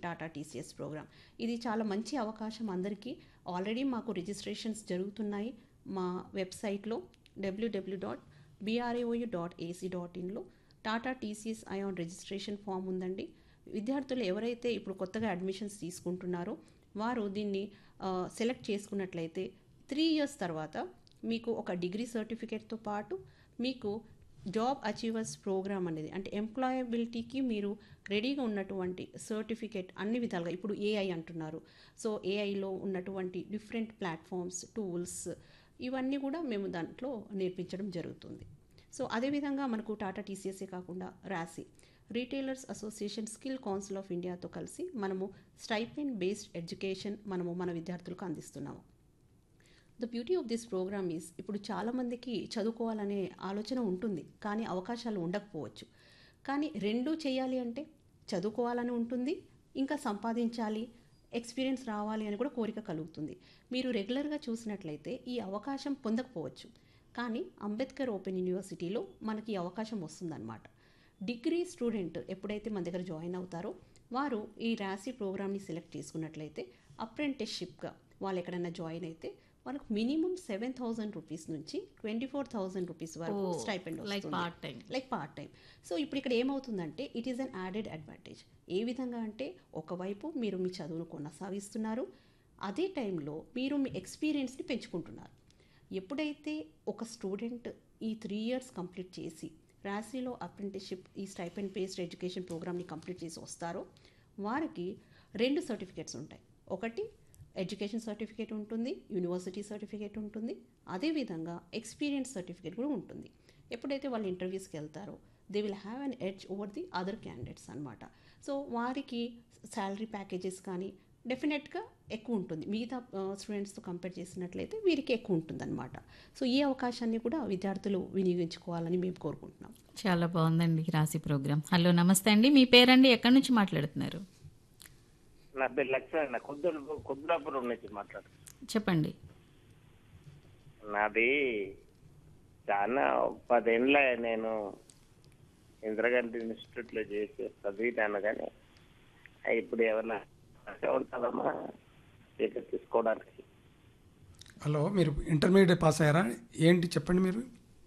Tata TCS programme ఇది చాలా మంచి అవకాశం అందరికీ ఆల్రెడీ మాకు రిజిస్ట్రేషన్స్ జరుగుతున్నాయి మా వెబ్సైట్లో డబ్ల్యూడబ్ల్యూ dot BRAOU dot AC dot ఇన్లో Tata TCS iON registration form ఉందండి విద్యార్థులు ఎవరైతే ఇప్పుడు కొత్తగా అడ్మిషన్స్ తీసుకుంటున్నారో వారు దీన్ని సెలెక్ట్ చేసుకున్నట్లయితే త్రీ ఇయర్స్ తర్వాత మీకు ఒక డిగ్రీ సర్టిఫికేట్తో పాటు మీకు జాబ్ అచీవర్స్ ప్రోగ్రామ్ అనేది అంటే ఎంప్లాయబిలిటీకి మీరు రెడీగా ఉన్నటువంటి సర్టిఫికేట్ అన్ని విధాలుగా ఇప్పుడు ఏఐ అంటున్నారు సో ఏఐలో ఉన్నటువంటి డిఫరెంట్ ప్లాట్ఫామ్స్ టూల్స్ ఇవన్నీ కూడా మేము దాంట్లో నేర్పించడం జరుగుతుంది సో అదేవిధంగా మనకు టాటా టీసీఎస్ఏ కాకుండా రాసి retailers association skill council of ఇండియాతో కలిసి మనము స్టైపెండ్ బేస్డ్ ఎడ్యుకేషన్ మనము మన విద్యార్థులకు అందిస్తున్నాము the beauty of this programme is ఇప్పుడు చాలామందికి చదువుకోవాలనే ఆలోచన ఉంటుంది కానీ అవకాశాలు ఉండకపోవచ్చు కానీ రెండూ చేయాలి అంటే చదువుకోవాలని ఉంటుంది ఇంకా సంపాదించాలి ఎక్స్పీరియన్స్ రావాలి అని కూడా కోరిక కలుగుతుంది మీరు రెగ్యులర్గా చూసినట్లయితే ఈ అవకాశం పొందకపోవచ్చు కానీ అంబేద్కర్ ఓపెన్ యూనివర్సిటీలో మనకి ఈ అవకాశం వస్తుందన్నమాట డిగ్రీ స్టూడెంట్ ఎప్పుడైతే మన దగ్గర జాయిన్ అవుతారో వారు ఈ రాసి ప్రోగ్రామ్ని సెలెక్ట్ చేసుకున్నట్లయితే అప్రెంటిస్షిప్గా వాళ్ళు ఎక్కడైనా జాయిన్ అయితే వాళ్ళకు మినిమం సెవెన్ థౌసండ్ రూపీస్ నుంచి ట్వంటీ ఫోర్ థౌసండ్ రూపీస్ వరకు Oh, stipend like part time. Like part time so ఇప్పుడు ఇక్కడ ఏమవుతుందంటే it is an added advantage ఏ విధంగా అంటే ఒకవైపు మీరు మీ చదువును కొనసాగిస్తున్నారు అదే టైంలో మీరు మీ ఎక్స్పీరియన్స్ని పెంచుకుంటున్నారు ఎప్పుడైతే ఒక స్టూడెంట్ ఈ త్రీ ఇయర్స్ కంప్లీట్ చేసి రాశీలో అప్రెంటిస్షిప్ ఈ స్టైపెండ్ బేస్డ్ ఎడ్యుకేషన్ ప్రోగ్రామ్ని కంప్లీట్ చేసి వస్తారో వారికి రెండు సర్టిఫికేట్స్ ఉంటాయి ఒకటి ఎడ్యుకేషన్ సర్టిఫికేట్ ఉంటుంది యూనివర్సిటీ సర్టిఫికేట్ ఉంటుంది అదేవిధంగా ఎక్స్పీరియన్స్ సర్టిఫికేట్ కూడా ఉంటుంది ఎప్పుడైతే వాళ్ళు ఇంటర్వ్యూస్కి వెళ్తారో they will have an edge over the other candidates అనమాట సో వారికి శాలరీ ప్యాకేజెస్ కానీ డెఫినెట్గా ఎక్కువ ఉంటుంది మిగతా స్టూడెంట్స్తో కంపేర్ చేసినట్లయితే వీరికి ఎక్కువ ఉంటుందన్నమాట సో ఈ అవకాశాన్ని కూడా విద్యార్థులు వినియోగించుకోవాలని మేము కోరుకుంటున్నాం చాలా బాగుందండి రాశి ప్రోగ్రామ్ హలో నమస్తే అండి మీ పేరండి ఎక్కడి నుంచి మాట్లాడుతున్నారు నా పేరు లక్ష్మణ కుద్దుల కుద్దులాపురం నుంచి మాట్లాడు చెప్పండి నాది చాలా పదేళ్ళ నేను ఇందిరాగాంధీ ఇన్స్టిట్యూట్ లో చేసి చదివినాను కానీ ఇప్పుడు ఏమన్నా ఉంటుందమ్మా టికెట్ తీసుకోవడానికి హలో మీరు ఇంటర్మీడియట్ పాస్ అయ్యారా ఏంటి చెప్పండి మీరు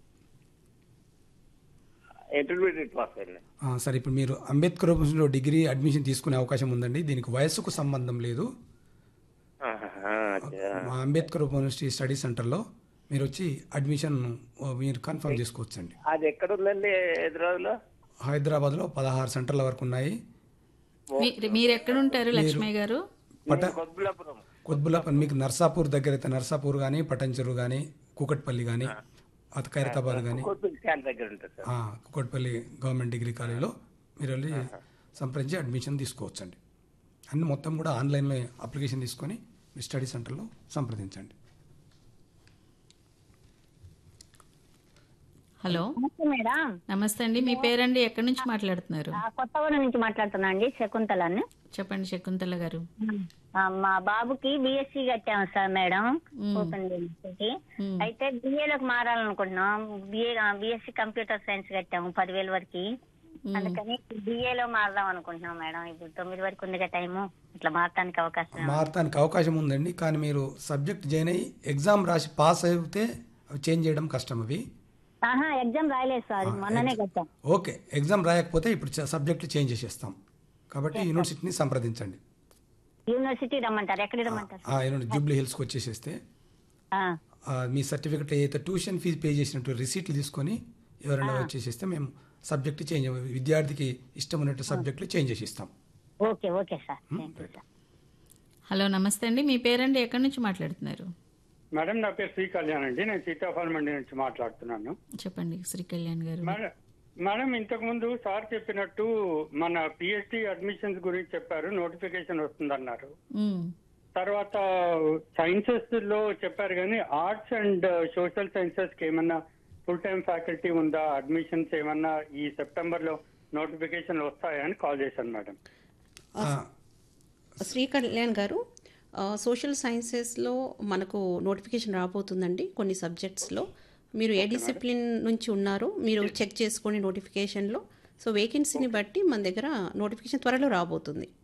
ఇంటర్మీడియట్ పాస్ అయినా ఆ, సరే ఇప్పుడు మీరు అంబేద్కర్ యూనివర్సిటీలో డిగ్రీ అడ్మిషన్ తీసుకునే అవకాశం ఉందండి దీనికి వయస్సుకు సంబంధం లేదు ఆహా, అచ్చా. మా అంబేద్కర్ యూనివర్సిటీ స్టడీ సెంటర్లో మీరు వచ్చి అడ్మిషన్ ఆ, మీరు కన్ఫర్మ్ చేసుకోవచ్చండి అది ఎక్కడ ఉందండి హైదరాబాద్లో హైదరాబాద్లో పదహారు సెంటర్ల వరకు ఉన్నాయి మీ- మీరు ఎక్కడ ఉంటారు లక్ష్మయ్య గారు పట కుద్దులాపురం కొద్బులాపన్ మీకు నర్సాపూర్ దగ్గర అయితే నర్సాపూర్ కానీ పటంచెరు కానీ కూకట్పల్లి కానీ అత ఖైరతాబాద్ కానీ కొద్ది చాలా దగ్గర ఉంటుంది సార్ కుకట్పల్లి గవర్నమెంట్ డిగ్రీ కాలేజీలో మీరు వెళ్ళి సంప్రదించి అడ్మిషన్ తీసుకోవచ్చండి అన్ని మొత్తం కూడా ఆన్లైన్లో అప్లికేషన్ తీసుకొని మీ స్టడీ సెంటర్లో సంప్రదించండి హలో నమస్తే మేడం నమస్తే అండి మీ పేరండి ఎక్కడి నుంచి మాట్లాడుతున్నారు ఆ, కొత్తగూడెం నుంచి మాట్లాడుతున్నా అండి శకుంతలని చెప్పండి శకుంతల గారు ఆ, మా బాబుకి బిఎస్సి కట్టాము సార్ మేడం ఓపెన్ యూనివర్సిటీ మ్మ్. అయితే బిఏలోకి మారాలనుకుంటున్నాం బిఏ బిఎస్సి కంప్యూటర్ సైన్స్ కట్టాము పదివేల వరకు అందుకని బిఏలో మారదాం అనుకుంటున్నాం మేడం ఇప్పుడు తొమ్మిది వరకు ఉందిగా టైము ఇట్లా మారటానికి అవకాశం మారటానికి అవకాశం ఉందండి కానీ మీరు సబ్జెక్ట్ జాయిన్ అయ్యి ఎగ్జామ్ రాసి పాస్ అయితే అవి చేంజ్ చేయడం కష్టం అవి ఆహా ఎగ్జామ్ రాయలేదు సార్ మొన్ననే కట్టాం ఓకే ఎగ్జామ్ రాయకపోతే ఇప్పుడు సబ్జెక్టులు చేంజ్ చేసేస్తాం కాబట్టి యూనివర్సిటీని సంప్రదించండి యూనివర్సిటీ రమ్మంటారు ఎక్కడ రమ్మంటారు ఆ యూనివర్సిటీ జూబ్లీ హిల్స్కి వచ్చేసేస్తే ఆ, ఆ, మీ సర్టిఫికెట్ ఏదైతే ట్యూషన్ ఫీజు పే చేసినట్టు రిసీట్లు తీసుకొని ఎవరైనా వచ్చేసేస్తే మేము సబ్జెక్ట్ చేంజ్ విద్యార్థికి ఇష్టం ఉన్నట్టు సబ్జెక్టులు చేంజ్ చేసి ఇస్తాం okay okay sir thank you sir hello నమస్తే అండి మీ పేరండి ఎక్కడి నుంచి మాట్లాడుతున్నారు మేడం నా పేరు శ్రీ కళ్యాణ్ అండి నేను సీతాఫల్ మండి నుంచి మాట్లాడుతున్నాను చెప్పండి శ్రీ కళ్యాణ్ గారు మేడం మేడం ఇంతకు ముందు సార్ చెప్పినట్టు మన పిహెచ్డి అడ్మిషన్స్ గురించి చెప్పారు నోటిఫికేషన్ వస్తుందన్నారు మ్మ్. తర్వాత సైన్సెస్ లో చెప్పారు కానీ ఆర్ట్స్ అండ్ సోషల్ సైన్సెస్ కి ఏమన్నా ఫుల్ టైం ఫ్యాకల్టీ ఉందా అడ్మిషన్స్ ఏమన్నా ఈ సెప్టెంబర్ లో నోటిఫికేషన్ వస్తాయని కాల్ చేశాను మేడం ఆ, శ్రీ కళ్యాణ్ గారు ఆ, సోషల్ సైన్సెస్లో మనకు నోటిఫికేషన్ రాబోతుందండి కొన్ని సబ్జెక్ట్స్లో మీరు ఏ డిసిప్లిన్ నుంచి ఉన్నారో మీరు చెక్ చేసుకోండి నోటిఫికేషన్లో సో వేకెన్సీని బట్టి మన దగ్గర నోటిఫికేషన్ త్వరలో రాబోతుంది